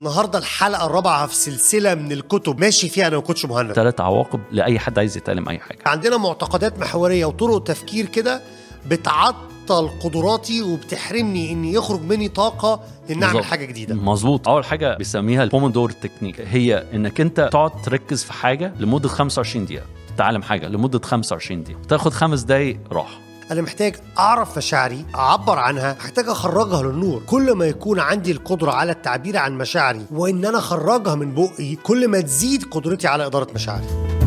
النهارده الحلقه الرابعه في سلسله من الكتب ماشي فيها انا وكوتش مهند ثلاث عواقب لاي حد عايز يتعلم اي حاجه عندنا معتقدات محوريه وطرق تفكير كده بتعطل قدراتي وبتحرمني ان يخرج مني طاقه ان اعمل بالظبط. حاجه جديده مظبوط اول حاجه بيسميها البومودور تكنيك هي انك انت تقعد تركز في حاجه لمده 25 دقيقه تتعلم حاجه لمده 25 دقيقه تاخد خمس دقايق راحه انا محتاج اعرف مشاعري اعبر عنها محتاج اخرجها للنور كل ما يكون عندي القدره على التعبير عن مشاعري وان انا اخرجها من بقي كل ما تزيد قدرتي على اداره مشاعري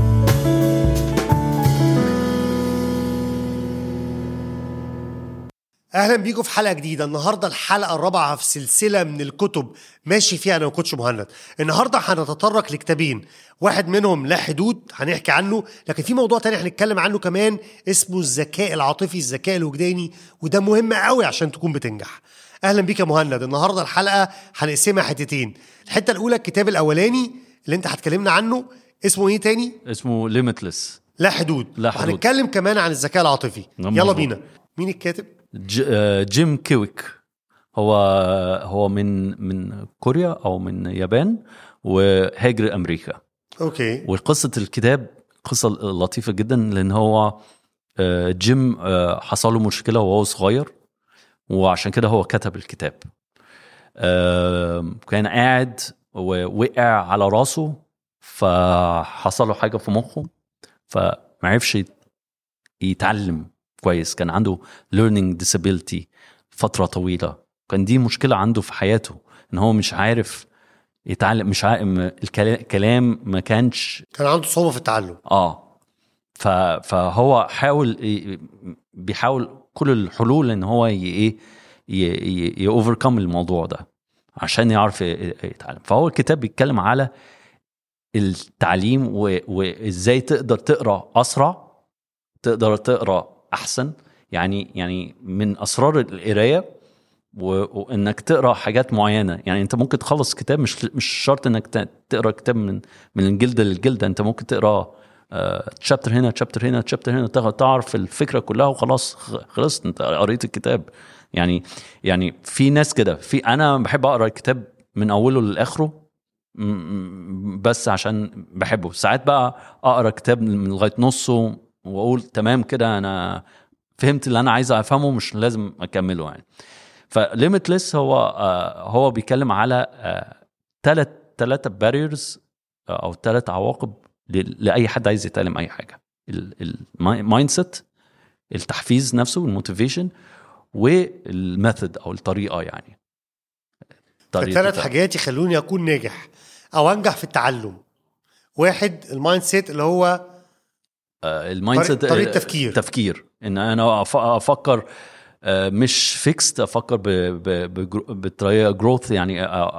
اهلا بيكم في حلقه جديده النهارده الحلقه الرابعه في سلسله من الكتب ماشي فيها انا وكوتش مهند النهارده هنتطرق لكتابين واحد منهم لا حدود هنحكي عنه لكن في موضوع تاني هنتكلم عنه كمان اسمه الذكاء العاطفي الذكاء الوجداني وده مهم قوي عشان تكون بتنجح اهلا بيك يا مهند النهارده الحلقه هنقسمها حتتين الحته الاولى الكتاب الاولاني اللي انت هتكلمنا عنه اسمه ايه تاني اسمه ليميتلس لا حدود لا حدود. وهنتكلم كمان عن الذكاء العاطفي نعم، يلا مظبوط. بينا مين الكاتب جيم كيويك هو هو من من كوريا او من اليابان وهاجر امريكا اوكي وقصة الكتاب قصة لطيفة جدا لأن هو آه، جيم آه، حصل له مشكلة وهو صغير وعشان كده هو كتب الكتاب آه، كان قاعد ووقع على راسه فحصل له حاجة في مخه فمعرفش يت- يتعلم كويس كان عنده learning disability فترة طويلة كان دي مشكلة عنده في حياته ان هو مش عارف يتعلم مش عارف الكلام ما كانش كان عنده صعوبه في التعلم اه ف فهو حاول ي- بيحاول كل الحلول ان هو ي- ايه يوفركم الموضوع ده عشان يعرف ي- يتعلم فهو الكتاب بيتكلم على التعليم و- وازاي تقدر تقرا اسرع تقدر تقرا احسن يعني يعني من اسرار القرايه و- وانك تقرا حاجات معينه يعني انت ممكن تخلص كتاب مش مش شرط انك ت- تقرا كتاب من من الجلده للجلده انت ممكن تقرا تشابتر هنا تشابتر هنا تشابتر هنا تاخد- تعرف الفكره كلها وخلاص خ- خلصت انت قريت الكتاب يعني يعني في ناس كده في انا بحب اقرا الكتاب من اوله لاخره م- م- بس عشان بحبه ساعات بقى اقرا كتاب من لغايه نصه واقول تمام كده انا فهمت اللي انا عايز افهمه مش لازم اكمله يعني فليميتلس هو آه، هو بيتكلم على ثلاث ثلاثه باريرز او ثلاث عواقب ل- لاي حد عايز يتعلم اي حاجه المايند سيت التحفيز نفسه الموتيفيشن والميثود او الطريقه يعني طريقة فثلاث التعلم. حاجات يخلوني اكون ناجح او انجح في التعلم واحد المايند سيت اللي هو آه، المايند طريق- سيت طريقة تفكير. تفكير ان انا أف- افكر آه، مش فيكست افكر ب- ب- بجرو- بطريقه جروث يعني أ- أ-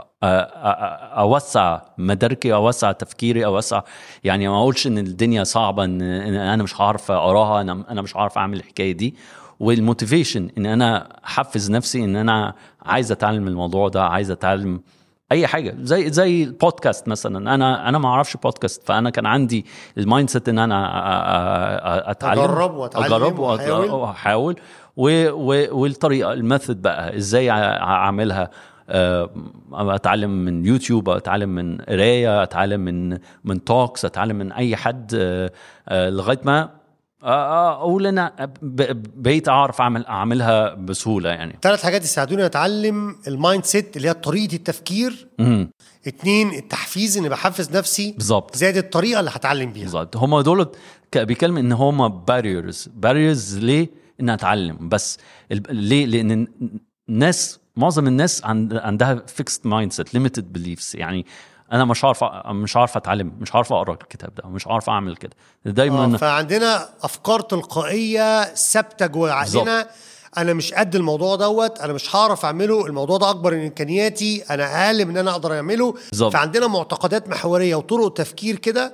أ- اوسع مداركي اوسع تفكيري اوسع يعني ما اقولش ان الدنيا صعبه ان إن انا مش هعرف اقراها انا انا مش هعرف اعمل الحكايه دي والموتيفيشن ان انا احفز نفسي ان انا عايز اتعلم الموضوع ده عايز اتعلم اي حاجه زي زي البودكاست مثلا انا انا ما اعرفش بودكاست فانا كان عندي المايند سيت ان انا أ- أ- أ- اتعلم أجرب وأتعلم اجرب وأحاول. وأ- واحاول و- و- والطريقه الميثود بقى ازاي أ- اعملها آه، اتعلم من يوتيوب اتعلم من قرايه اتعلم من من توكس اتعلم من اي حد آه، آه، لغايه ما آه، آه، اقول انا ب- بقيت اعرف اعمل اعملها بسهوله يعني ثلاث حاجات يساعدوني اتعلم المايند سيت اللي هي طريقه التفكير مهم. اتنين التحفيز اني بحفز نفسي بالظبط زائد الطريقه اللي هتعلم بيها بالظبط هم دول ك- بيتكلم ان هم باريرز باريرز ليه ان اتعلم بس ال- ليه لان الناس معظم الناس عند عندها فيكست مايند سيت ليميتد بليفز يعني انا مش عارف أ- مش عارف اتعلم مش عارف اقرا الكتاب ده مش عارف اعمل كده آه دايما فعندنا افكار تلقائيه ثابته جوه عقلنا انا مش قد الموضوع دوت انا مش هعرف اعمله الموضوع ده اكبر من امكانياتي انا اقل من ان انا اقدر اعمله بالظبط. فعندنا معتقدات محوريه وطرق تفكير كده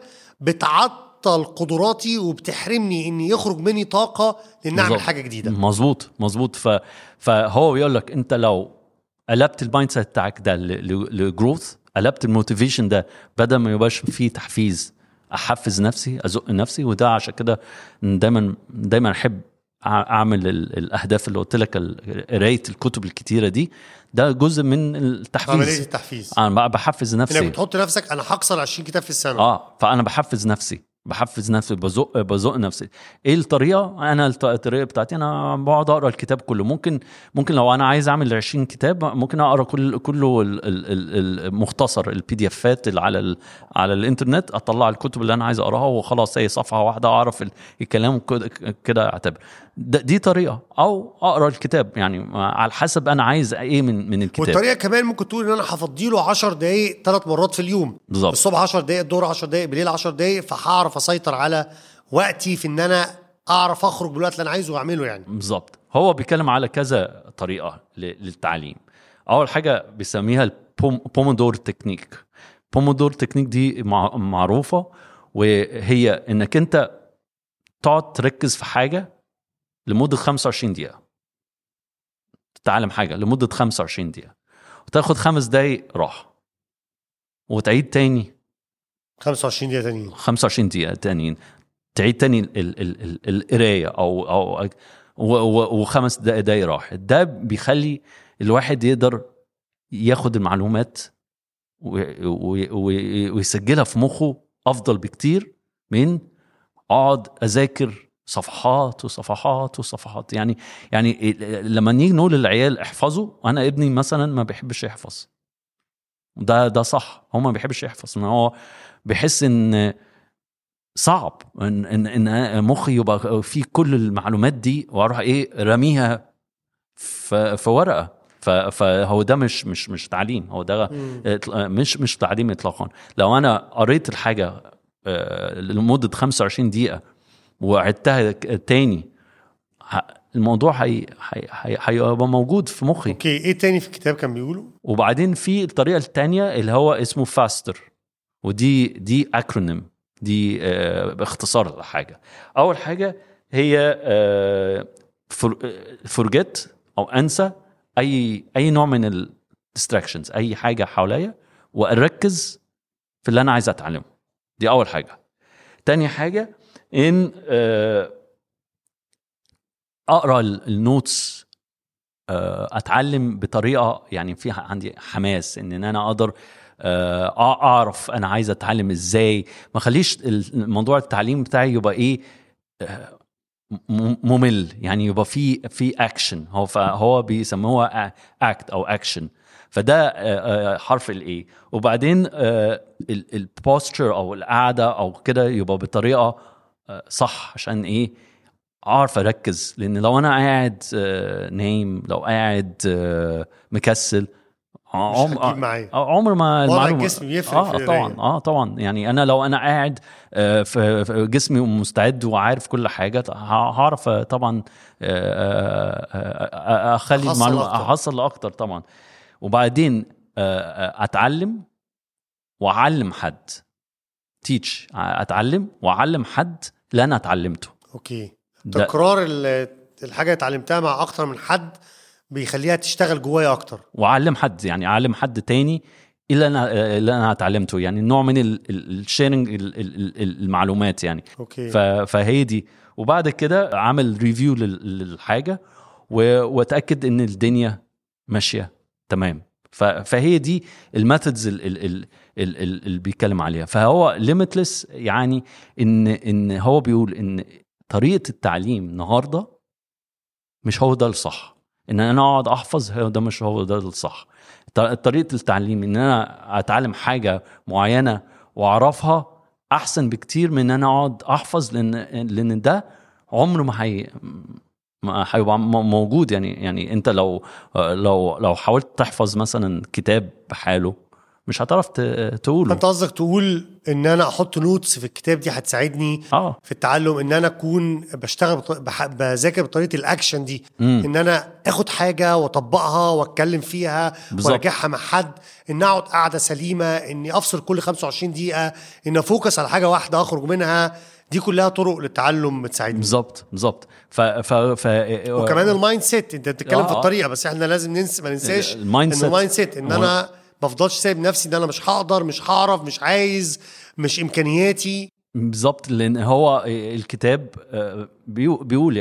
بتعطل قدراتي وبتحرمني ان يخرج مني طاقه لان اعمل بالظبط. حاجه جديده مظبوط مظبوط ف فهو بيقول لك انت لو قلبت المايند سيت بتاعك ده لجروث قلبت الموتيفيشن ده بدل ما يبقاش فيه تحفيز احفز نفسي ازق نفسي وده عشان كده دايما دايما احب اعمل ال- الاهداف اللي قلت لك ال- قرايه الكتب الكتيره دي ده جزء من عمليه التحفيز التحفيز انا بقى بحفز انك نفسي بتحط نفسك انا هكسر 20 كتاب في السنه اه فانا بحفز نفسي بحفز نفسي بزق بزق نفسي ايه الطريقه انا الط- الطريقه بتاعتي انا بقعد اقرا الكتاب كله ممكن ممكن لو انا عايز اعمل 20 كتاب ممكن اقرا كل كله ال- ال- ال- المختصر البي دي افات اللي على ال على الانترنت اطلع الكتب اللي انا عايز اقراها وخلاص هي صفحه واحده اعرف ال- الكلام كده- كده اعتبر ده- دي طريقه او اقرا الكتاب يعني على حسب انا عايز ايه من من الكتاب والطريقه كمان ممكن تقول ان انا هفضي له 10 دقائق ثلاث مرات في اليوم بالظبط. الصبح 10 دقائق الظهر 10 دقائق بالليل 10 دقائق فهعرف اسيطر على وقتي في ان انا اعرف اخرج بالوقت اللي انا عايزه واعمله يعني بالظبط هو بيتكلم على كذا طريقه ل- للتعليم اول حاجه بيسميها البومودور تكنيك بومودور تكنيك دي مع- معروفه وهي انك انت تقعد تركز في حاجه لمده 25 دقيقه تتعلم حاجه لمده 25 دقيقه وتاخد خمس دقايق راحه وتعيد تاني 25 دقيقه تانيين 25 دقيقة تانيين تعيد تاني ال- ال- ال- ال- القراية أو أو و- و- وخمس دقايق دقايق راحة ده بيخلي الواحد يقدر ياخد المعلومات و- و- و- ويسجلها في مخه أفضل بكتير من أقعد أذاكر صفحات وصفحات وصفحات يعني يعني لما نيجي نقول للعيال احفظوا انا ابني مثلا ما بيحبش يحفظ ده ده صح هو ما بيحبش يحفظ ان هو بيحس ان صعب ان ان ان مخي يبقى فيه كل المعلومات دي واروح ايه رميها في في ورقه ف- فهو ده مش مش مش تعليم هو ده إطل- مش مش تعليم اطلاقا لو انا قريت الحاجه آه، لمده 25 دقيقه وعدتها ك- تاني ه- الموضوع هي- هي- هي- هيبقى موجود في مخي اوكي ايه تاني في الكتاب كان بيقوله وبعدين في الطريقه الثانيه اللي هو اسمه فاستر ودي دي اكرونيم دي آه باختصار لحاجه اول حاجه هي آه فورجيت او انسى اي اي نوع من الديستراكشنز اي حاجه حواليا واركز في اللي انا عايز اتعلمه دي اول حاجه تاني حاجه ان آه اقرا ال- النوتس آه، اتعلم بطريقه يعني فيها عندي حماس ان انا اقدر آه، أع- اعرف انا عايز اتعلم ازاي ما خليش الموضوع التعليم بتاعي يبقى ايه آه، م- ممل يعني يبقى في في اكشن هو فهو بيسموها اكت او اكشن فده آه، آه، حرف الاي وبعدين البوستشر او القعده او كده يبقى بطريقه آه، صح عشان ايه اعرف اركز لان لو انا قاعد آه، نايم لو قاعد آه، مكسل عم- هتجيب معايا. عمر ما وضع المعلومه الجسم بيفرق اه في القراية. طبعا اه طبعا يعني انا لو انا قاعد آه، في في جسمي مستعد وعارف كل حاجه ه- هعرف آه، طبعا آه، آه، آه، اخلي أحصل المعلومه أكتر. احصل اكتر طبعا وبعدين آه، آه، اتعلم واعلم حد تيتش اتعلم واعلم حد اللي انا اتعلمته اوكي ده- تكرار ال- الحاجه اللي اتعلمتها مع اكتر من حد بيخليها تشتغل جوايا اكتر واعلم حد يعني اعلم حد تاني اللي انا اللي انا اتعلمته يعني نوع من الشيرنج المعلومات يعني اوكي ف- فهي دي وبعد كده عمل ريفيو للحاجه و- واتاكد ان الدنيا ماشيه تمام ف- فهي دي الميثودز اللي بيتكلم عليها فهو ليميتلس يعني ان ان هو بيقول ان طريقه التعليم النهارده مش هو ده الصح ان انا اقعد احفظ هو ده مش هو ده الصح ط- طريقه التعليم ان انا اتعلم حاجه معينه واعرفها احسن بكتير من ان انا اقعد احفظ لان لان ده عمره ما هي ما هيبقى م- موجود يعني يعني انت لو لو لو حاولت تحفظ مثلا كتاب بحاله مش هتعرف ت- تقوله انت قصدك تقول ان انا احط نوتس في الكتاب دي هتساعدني اه في التعلم ان انا اكون بشتغل بط... بح... بذاكر بطريقه الاكشن دي مم. ان انا اخد حاجه واطبقها واتكلم فيها بالظبط. وارجعها مع حد ان اقعد قاعده سليمه اني افصل كل 25 دقيقه ان افوكس على حاجه واحده اخرج منها دي كلها طرق للتعلم بتساعدني بالظبط بالظبط ف ف ف وكمان المايند سيت انت بتتكلم آه، في آه. الطريقه بس احنا لازم ننسى ما ننساش المايند ان سيت. المايند سيت ان هو- انا ما افضلش سايب نفسي ان انا مش هقدر مش هعرف مش عايز مش امكانياتي بالظبط لان هو الكتاب آه، بيو- بيقول يعني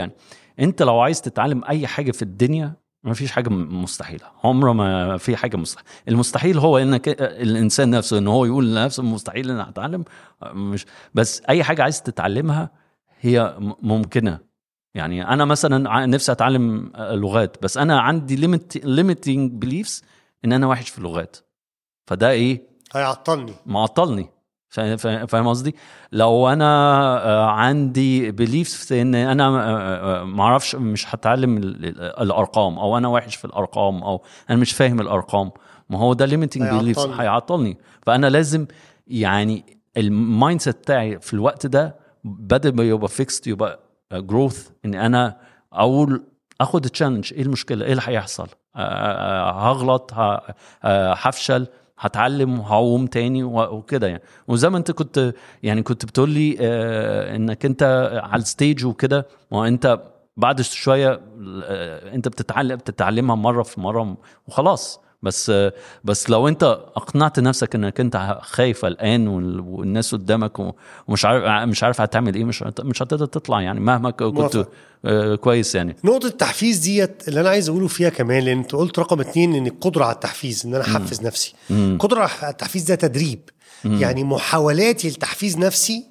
انت لو عايز تتعلم اي حاجه في الدنيا ما فيش حاجه م- مستحيله عمره ما في حاجه مستحيل المستحيل هو انك الانسان نفسه ان هو يقول لنفسه مستحيل ان اتعلم مش بس اي حاجه عايز تتعلمها هي م- ممكنه يعني انا مثلا ع- نفسي اتعلم آه، لغات بس انا عندي ليميتنج بليفز ان انا وحش في اللغات فده ايه هيعطلني معطلني فا- فا- فاهم قصدي؟ لو انا آه، عندي بليفز ان انا آه، آه، ما اعرفش مش هتعلم ال- ال- الارقام او انا وحش في الارقام او انا مش فاهم الارقام ما هو ده ليميتنج بليفز هيعطلني. هيعطلني فانا لازم يعني المايند سيت بتاعي في الوقت ده بدل ما يبقى فيكست يبقى جروث ان انا اقول اخد تشالنج ايه المشكله ايه اللي هيحصل آه، آه، هغلط ه- آه، هفشل هتعلم وهقوم تاني و- وكده يعني وزي ما انت كنت يعني كنت بتقول لي آه، انك انت على الستيج وكده ما هو انت بعد شويه آه، انت بتتعلم بتتعلمها مره في مره وخلاص بس آه، بس لو انت اقنعت نفسك انك انت خايف الان والناس قدامك و- ومش عارف مش عارف هتعمل ايه مش هت- مش هتقدر تطلع يعني مهما ك- كنت موافق. آه، كويس يعني نقطة التحفيز ديت اللي أنا عايز أقوله فيها كمان لأن أنت قلت رقم اتنين إن القدرة على التحفيز إن أنا أحفز نفسي القدرة على التحفيز ده تدريب يعني محاولاتي لتحفيز نفسي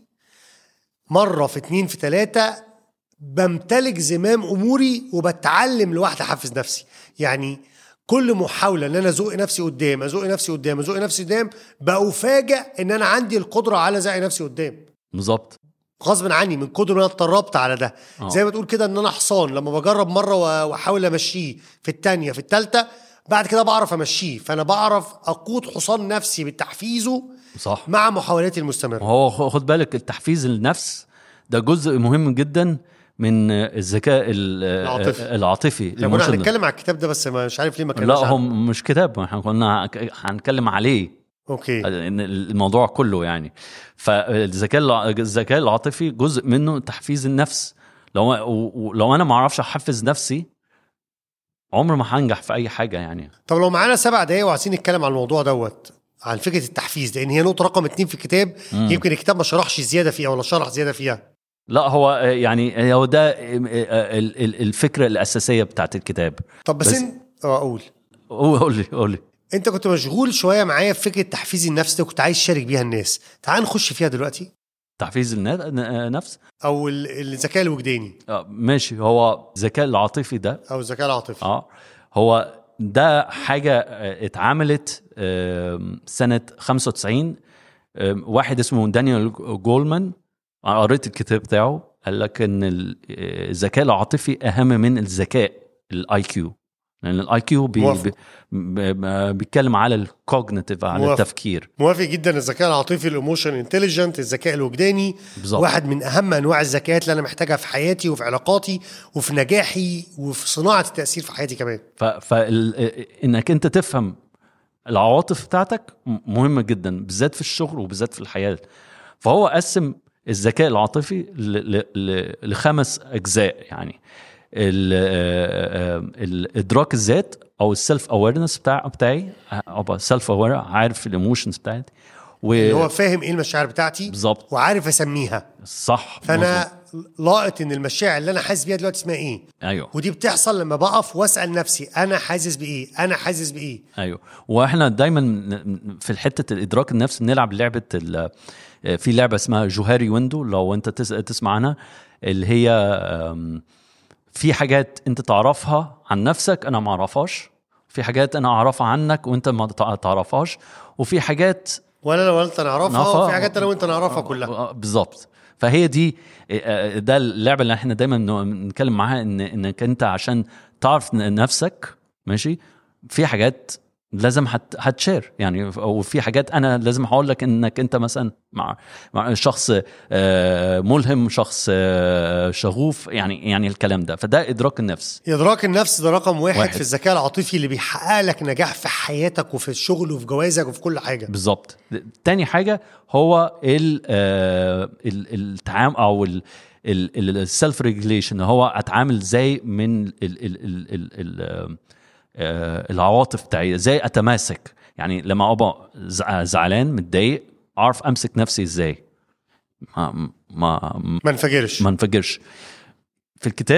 مرة في اتنين في تلاتة بمتلك زمام أموري وبتعلم لوحدي أحفز نفسي يعني كل محاولة إن أنا أزق نفسي قدام أزق نفسي قدام أزق نفسي قدام بأفاجأ إن أنا عندي القدرة على زق نفسي قدام بالظبط غصب عني من كتر ما انا اتدربت على ده آه. زي ما تقول كده ان انا حصان لما بجرب مره و- واحاول امشيه في التانية في التالتة بعد كده بعرف امشيه فانا بعرف اقود حصان نفسي بتحفيزه صح مع محاولاتي المستمره هو خ- خد بالك التحفيز النفس ده جزء مهم جدا من الذكاء ال- العاطفي. العاطفي احنا كنا emotional. هنتكلم على الكتاب ده بس ما- مش عارف ليه ما لا كناش هو مش كتاب احنا كنا هنتكلم عليه اوكي إن الموضوع كله يعني فالذكاء الع- الذكاء العاطفي جزء منه تحفيز النفس لو و- لو انا ما اعرفش احفز نفسي عمر ما هنجح في اي حاجه يعني طب لو معانا سبع دقايق وعايزين نتكلم عن الموضوع دوت عن فكره التحفيز لان هي نقطه رقم اتنين في الكتاب يمكن الكتاب ما شرحش زياده فيها ولا شرح زياده فيها لا هو آه، يعني هو ده آه، آه، ال- ال- الفكره الاساسيه بتاعت الكتاب طب بس, بس- بس... انت اه اقول قول قول لي قول لي انت كنت مشغول شويه معايا في فكره تحفيز النفس ده كنت عايز تشارك بيها الناس تعال نخش فيها دلوقتي تحفيز النفس او ال- الذكاء الوجداني آه، ماشي هو الذكاء العاطفي ده او الذكاء العاطفي اه هو ده حاجه آه، اتعملت آم، سنه 95 آم، واحد اسمه دانيال جولمان قريت الكتاب بتاعه قال لك ان ال- آه، الذكاء العاطفي اهم من الذكاء الاي كيو لان الاي كيو بي موافق. بي بي- بيتكلم على الكوجنيتيف على موافق. التفكير موافق جدا الذكاء العاطفي الايموشن انتليجنت الذكاء الوجداني بالظبط. واحد من اهم انواع الذكاءات اللي انا محتاجها في حياتي وفي علاقاتي وفي نجاحي وفي صناعه التاثير في حياتي كمان ف... فال... انك انت تفهم العواطف بتاعتك م- مهمه جدا بالذات في الشغل وبالذات في الحياه فهو قسم الذكاء العاطفي ل... ل... ل... لخمس اجزاء يعني ال... آه، آه، الادراك الذات او السيلف اويرنس بتاع بتاعي ابقى سيلف اوير عارف الايموشنز بتاعتي اللي هو و... فاهم ايه المشاعر بتاعتي بالظبط وعارف اسميها صح فانا لاقط ان المشاعر اللي انا حاسس بيها دلوقتي اسمها ايه ايوه ودي بتحصل لما بقف واسال نفسي انا حاسس بايه انا حاسس بايه ايوه واحنا دايما في حته الادراك النفسي بنلعب لعبه ال- في لعبه اسمها جوهاري ويندو لو انت تس- تسمع عنها اللي هي أم، في حاجات انت تعرفها عن نفسك انا ما اعرفهاش في حاجات انا اعرفها عنك وانت ما تع- تعرفهاش وفي حاجات ولا انا ولا انت نعرفها نعرفها. وفي حاجات انا وانت نعرفها كلها آه، بالظبط فهي دي آه، ده اللعبه اللي احنا دايما نتكلم معاها ان انك انت عشان تعرف نفسك ماشي في حاجات لازم هت- هتشير يعني وفي حاجات انا لازم هقول لك انك انت مثلا مع مع شخص آه، ملهم شخص آه، شغوف يعني يعني الكلام ده فده ادراك النفس ادراك النفس ده رقم واحد, واحد. في الذكاء العاطفي اللي بيحقق لك نجاح في حياتك وفي الشغل وفي جوازك وفي كل حاجه بالظبط تاني حاجه هو ال آه، ال- التعامل او السيلف ريجليشن هو اتعامل ازاي من ال ال ال ال ال آه، العواطف بتاعي ازاي اتماسك يعني لما ابقى زع- زعلان متضايق اعرف امسك نفسي ازاي ما ما ما انفجرش ما انفجرش في الكتاب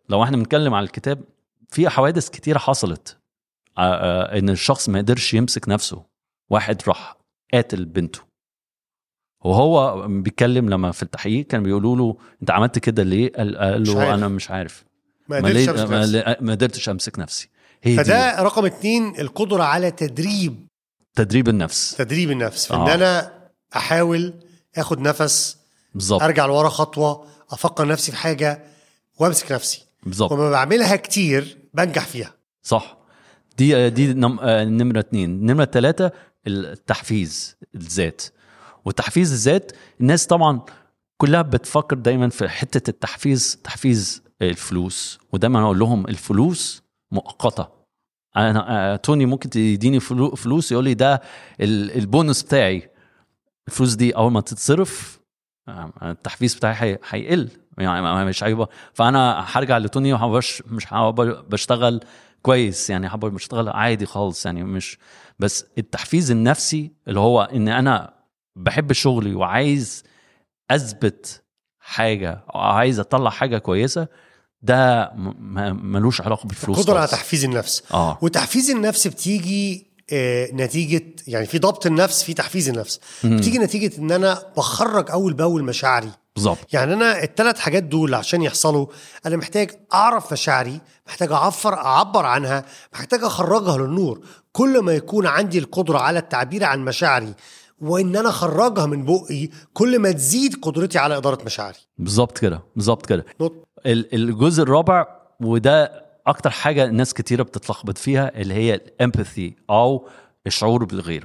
لو احنا بنتكلم على الكتاب في حوادث كتيره حصلت آه، آه، ان الشخص ما قدرش يمسك نفسه واحد راح قاتل بنته وهو بيتكلم لما في التحقيق كان بيقولوا له انت عملت كده ليه قال, قال مش له عارف. انا مش عارف ما ما, قدرتش ليه- أمسك ما, نفسي. ليه- ما قدرتش امسك نفسي هي دي فده رقم اتنين القدره على تدريب تدريب النفس تدريب النفس في ان آه. انا احاول اخد نفس بالظبط ارجع لورا خطوه افكر نفسي في حاجه وامسك نفسي بالظبط وما بعملها كتير بنجح فيها صح دي دي نم- آه، نمره اتنين نمره تلاته التحفيز الذات وتحفيز الذات الناس طبعا كلها بتفكر دايما في حته التحفيز تحفيز الفلوس ودايما اقول لهم الفلوس مؤقته انا آه، توني ممكن تديني فلو- فلوس يقول لي ده ال- البونص بتاعي الفلوس دي اول ما تتصرف آه، التحفيز بتاعي هي- هيقل يعني ما- مش هيبقى فانا هرجع لتوني ومش مش هبقى بشتغل كويس يعني هبقى بشتغل عادي خالص يعني مش بس التحفيز النفسي اللي هو ان انا بحب شغلي وعايز اثبت حاجه أو عايز اطلع حاجه كويسه ده م- م- ملوش علاقه بالفلوس القدره على خالص. تحفيز النفس اه وتحفيز النفس بتيجي آه، نتيجة يعني في ضبط النفس في تحفيز النفس مم. بتيجي نتيجة ان انا بخرج اول باول مشاعري بالظبط يعني انا الثلاث حاجات دول عشان يحصلوا انا محتاج اعرف مشاعري محتاج اعبر اعبر عنها محتاج اخرجها للنور كل ما يكون عندي القدره على التعبير عن مشاعري وان انا اخرجها من بقي كل ما تزيد قدرتي على اداره مشاعري بالظبط كده بالظبط كده نقط- ال- الجزء الرابع وده اكتر حاجه ناس كتيره بتتلخبط فيها اللي هي الامباثي او الشعور بالغير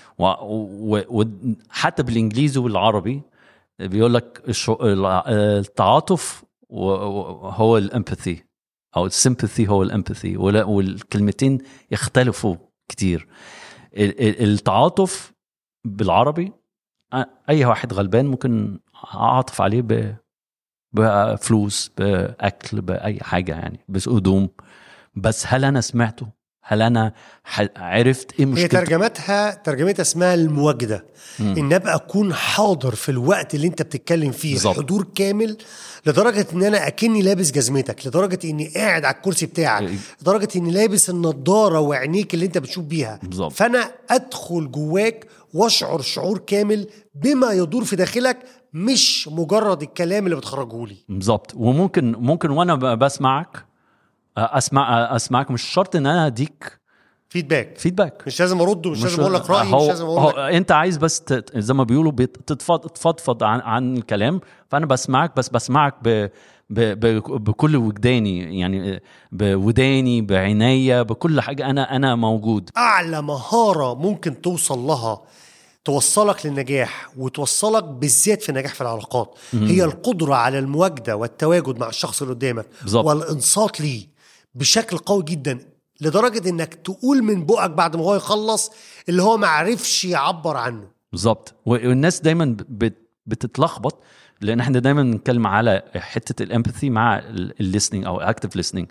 وحتى بالانجليزي والعربي بيقول لك الشع- الع- التعاطف و- و- هو الامباثي او السيمباثي هو الامباثي والكلمتين يختلفوا كتير ال- ال- التعاطف بالعربي أ- اي واحد غلبان ممكن اعطف عليه ب بفلوس باكل باي حاجه يعني بس هدوم بس هل انا سمعته هل انا ح- عرفت ايه هي مشكلته ترجمتها ترجمتها اسمها المواجده مم. ان ابقى اكون حاضر في الوقت اللي انت بتتكلم فيه بالظبط. حضور كامل لدرجه ان انا اكني لابس جزمتك لدرجه اني قاعد على الكرسي بتاعك إيه. لدرجه اني لابس النضاره وعينيك اللي انت بتشوف بيها بالظبط. فانا ادخل جواك واشعر شعور كامل بما يدور في داخلك مش مجرد الكلام اللي بتخرجه لي بالظبط وممكن ممكن وانا ب- بسمعك اسمع اسمعك مش شرط ان انا اديك فيدباك فيدباك مش لازم ارد ومش لازم اقول لك رايي مش هو لازم هو اقول لك انت عايز بس ت- زي ما بيقولوا بت- تتفض- تفضفض عن, عن الكلام فانا بسمعك بس بسمعك ب ب ب بكل وجداني يعني بوداني بعينيا بكل حاجه انا انا موجود اعلى مهاره ممكن توصل لها توصلك للنجاح وتوصلك بالذات في النجاح في العلاقات هي القدره على المواجده والتواجد مع الشخص اللي قدامك بالظبط. والانصات ليه بشكل قوي جدا لدرجه انك تقول من بقك بعد ما هو يخلص اللي هو ما عرفش يعبر عنه بالظبط والناس دايما بت بتتلخبط لان احنا دايما بنتكلم على حته الامباثي مع الليسننج او اكتف ليسننج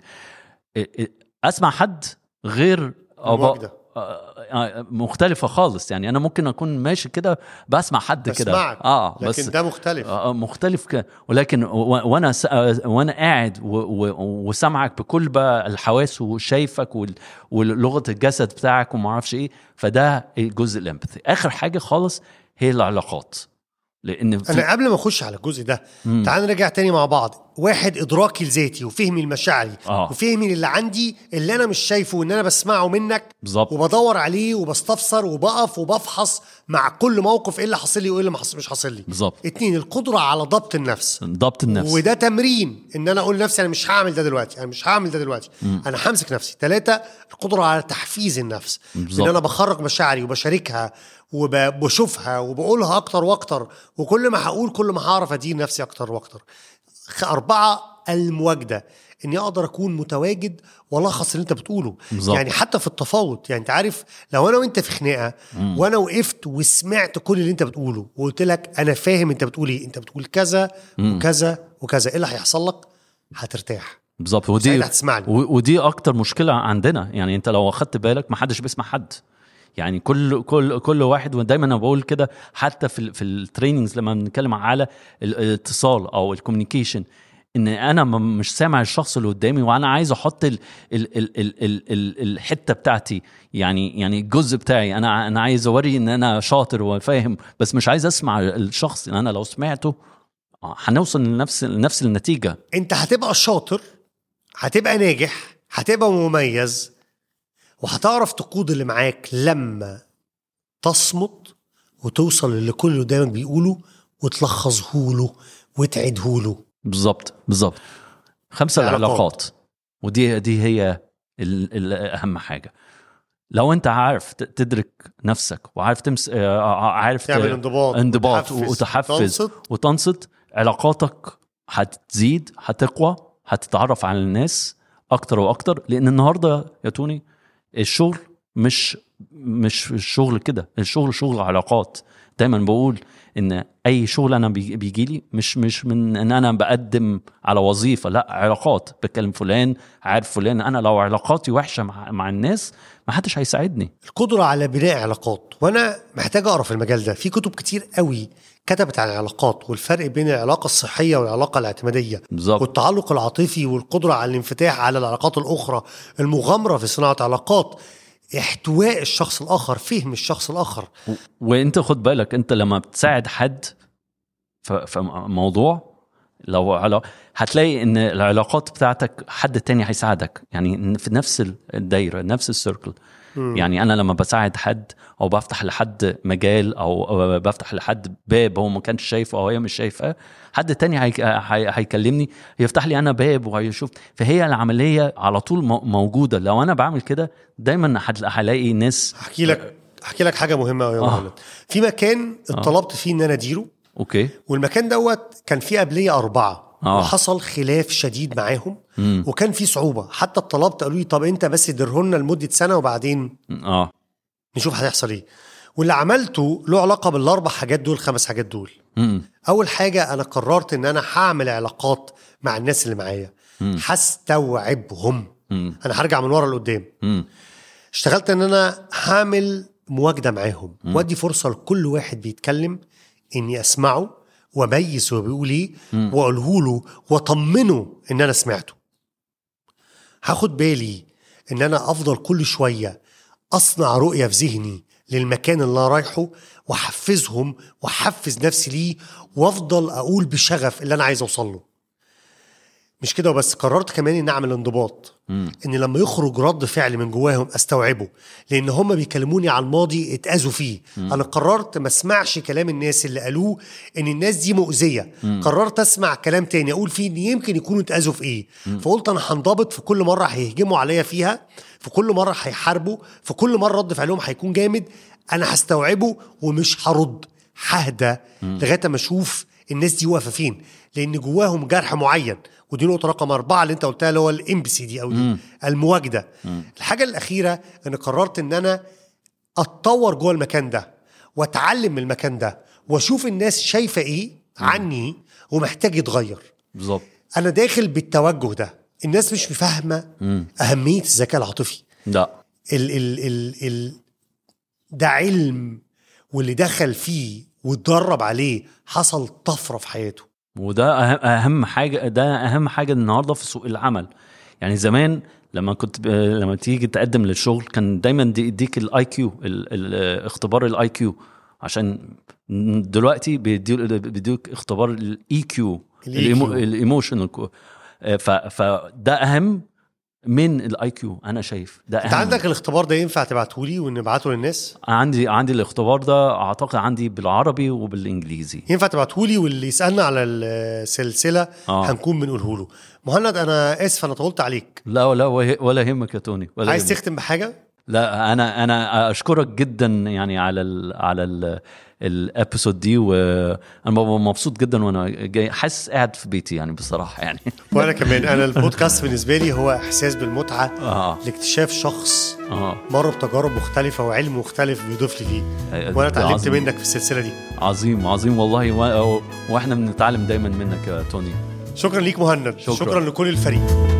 اسمع حد غير أو- المواجدة. آه، آه، مختلفة خالص يعني أنا ممكن أكون ماشي كده بسمع حد كده بسمعك اه لكن بس ده مختلف آه، مختلف ك... ولكن و... وانا س... آه، وانا قاعد و... و... وسامعك بكل بقى الحواس وشايفك وال... ولغه الجسد بتاعك وما اعرفش ايه فده الجزء الامباثي اخر حاجه خالص هي العلاقات لان في... انا قبل ما اخش على الجزء ده تعال نرجع تاني مع بعض واحد ادراكي لذاتي وفهمي لمشاعري آه. وفهمي اللي عندي اللي انا مش شايفه وان انا بسمعه منك بالظبط وبدور عليه وبستفسر وبقف وبفحص مع كل موقف ايه اللي حاصل لي وايه اللي ما حص- مش حاصل لي بالظبط اتنين القدره على ضبط النفس ضبط النفس وده تمرين ان انا اقول لنفسي انا مش هعمل ده دلوقتي انا مش هعمل ده دلوقتي انا همسك نفسي ثلاثة القدره على تحفيز النفس بالظبط. ان انا بخرج مشاعري وبشاركها وبشوفها وبقولها اكتر واكتر وكل ما هقول كل ما هعرف ادين نفسي اكتر واكتر خ- أربعة المواجدة إني أقدر أكون متواجد وألخص اللي أنت بتقوله بالظبط. يعني حتى في التفاوض يعني أنت عارف لو أنا وأنت في خناقة وأنا وقفت وسمعت كل اللي أنت بتقوله وقلت لك أنا فاهم أنت بتقول إيه أنت بتقول كذا وكذا وكذا إيه اللي هيحصل لك هترتاح بالظبط ودي ساعتها هتسمعني. و- ودي اكتر مشكله عندنا يعني انت لو اخدت بالك ما حدش بيسمع حد يعني كل كل كل واحد ودايما انا بقول كده حتى في ال في التريننجز لما بنتكلم على ال- الاتصال او الكوميونيكيشن ان انا م- مش سامع الشخص اللي قدامي وانا عايز احط ال ال ال ال ال ال الحته بتاعتي يعني يعني الجزء بتاعي انا انا عايز اوري ان انا شاطر وفاهم بس مش عايز اسمع الشخص ان انا لو سمعته آه، هنوصل لنفس لنفس النتيجه انت هتبقى شاطر هتبقى ناجح هتبقى مميز وهتعرف تقود اللي معاك لما تصمت وتوصل للي كل اللي قدامك بيقوله وتلخصه له وتعيده له بالظبط بالظبط خمسه العلاقات. العلاقات ودي دي هي ال- ال- اهم حاجه لو انت عارف ت- تدرك نفسك وعارف تمس آه، عارف ت- تعمل انضباط انضباط وتحفز، وتحفز وتنصت. وتنصت علاقاتك هتزيد هتقوى هتتعرف على الناس اكتر واكتر لان النهارده يا توني الشغل مش مش الشغل كده الشغل شغل علاقات دايما بقول ان اي شغل انا بيجي بيجي لي مش مش من ان انا بقدم على وظيفه لا علاقات بكلم فلان عارف فلان انا لو علاقاتي وحشه مع, مع الناس ما حدش هيساعدني القدرة على بناء علاقات وأنا محتاج أقرأ في المجال ده في كتب كتير قوي كتبت عن العلاقات والفرق بين العلاقة الصحية والعلاقة الاعتمادية بالظبط والتعلق العاطفي والقدرة على الانفتاح على العلاقات الأخرى المغامرة في صناعة علاقات احتواء الشخص الآخر فهم الشخص الآخر و- وانت خد بالك انت لما بتساعد حد في في موضوع لو على هتلاقي ان العلاقات بتاعتك حد تاني هيساعدك يعني في نفس الدايره نفس السيركل يعني انا لما بساعد حد او بفتح لحد مجال او أو بفتح لحد باب هو ما كانش شايفه او هي مش شايفاه حد تاني هي- هي- هيكلمني يفتح لي انا باب وهيشوف فهي العمليه على طول مو- موجوده لو انا بعمل كده دايما هتلا- هلاقي ناس هحكي لك هحكي لك حاجة مهمة أوي يا آه. مهند في مكان اتطلبت فيه إن أنا أديره اوكي والمكان دوت كان فيه قبلية أربعة آه. وحصل خلاف شديد معاهم وكان في صعوبة حتى الطلبت قالوا لي طب أنت بس اديرهولنا لمدة سنة وبعدين اه نشوف هتحصل ايه واللي عملته له علاقه بالاربع حاجات دول خمس حاجات دول امم اول حاجه انا قررت ان انا هعمل علاقات مع الناس اللي معايا هستوعبهم امم انا هرجع من ورا لقدام امم اشتغلت ان انا هعمل مواجده معاهم وادي فرصه لكل واحد بيتكلم اني اسمعه واميز هو بيقول ايه واقوله له واطمنه ان انا سمعته هاخد بالي ان انا افضل كل شويه اصنع رؤيه في ذهني للمكان اللي انا رايحه واحفزهم واحفز نفسي ليه وافضل اقول بشغف اللي انا عايز اوصل له مش كده وبس قررت كمان اني اعمل انضباط ان لما يخرج رد فعل من جواهم استوعبه لان هم بيكلموني على الماضي اتاذوا فيه انا قررت ما اسمعش كلام الناس اللي قالوه ان الناس دي مؤذيه قررت اسمع كلام تاني اقول فيه ان يمكن يكونوا اتاذوا في ايه فقلت انا هنضبط في كل مره هيهجموا عليا فيها في كل مره هيحاربوا في كل مره رد فعلهم هيكون جامد انا هستوعبه ومش هرد ههدى لغايه ما اشوف الناس دي واقفه فين لان جواهم جرح معين ودي نقطه رقم أربعة اللي انت قلتها اللي هو الامبسي دي او دي المواجده الحاجه الاخيره ان قررت ان انا اتطور جوه المكان ده واتعلم من المكان ده واشوف الناس شايفه ايه عني ومحتاج يتغير بالظبط انا داخل بالتوجه ده الناس مش فاهمه اهميه الذكاء العاطفي لا ال ال ال ال ده علم واللي دخل فيه واتدرب عليه حصل طفره في حياته وده اهم اهم حاجه ده اهم حاجه النهارده في سوق العمل يعني زمان لما كنت ب... لما تيجي تقدم للشغل كان دايما دي- يديك الاي كيو اختبار الاي كيو عشان دلوقتي بيديو- بيديك اختبار الاي كيو ال EQ. الايموشنال فده اهم من الاي كيو انا شايف ده اهم انت عندك الاختبار ده ينفع تبعته لي ونبعته للناس عندي عندي الاختبار ده اعتقد عندي بالعربي وبالانجليزي ينفع تبعته لي واللي يسالنا على السلسله آه. هنكون بنقوله له مهند انا اسف انا طولت عليك لا ولا ولا يهمك يا توني ولا عايز يهمك. تختم بحاجه لا انا انا اشكرك جدا يعني على ال على ال الابيسود دي وانا ببقى مبسوط جدا وانا جاي حاسس قاعد في بيتي يعني بصراحه يعني وانا كمان انا البودكاست بالنسبه لي هو احساس بالمتعه اه لاكتشاف شخص اه مر بتجارب مختلفه وعلم مختلف بيضيف لي فيه أيوة، وانا ده اتعلمت عظيم. منك في السلسله دي عظيم عظيم والله و... واحنا بنتعلم دايما منك يا توني شكرا ليك مهند شكراً. شكرا لكل الفريق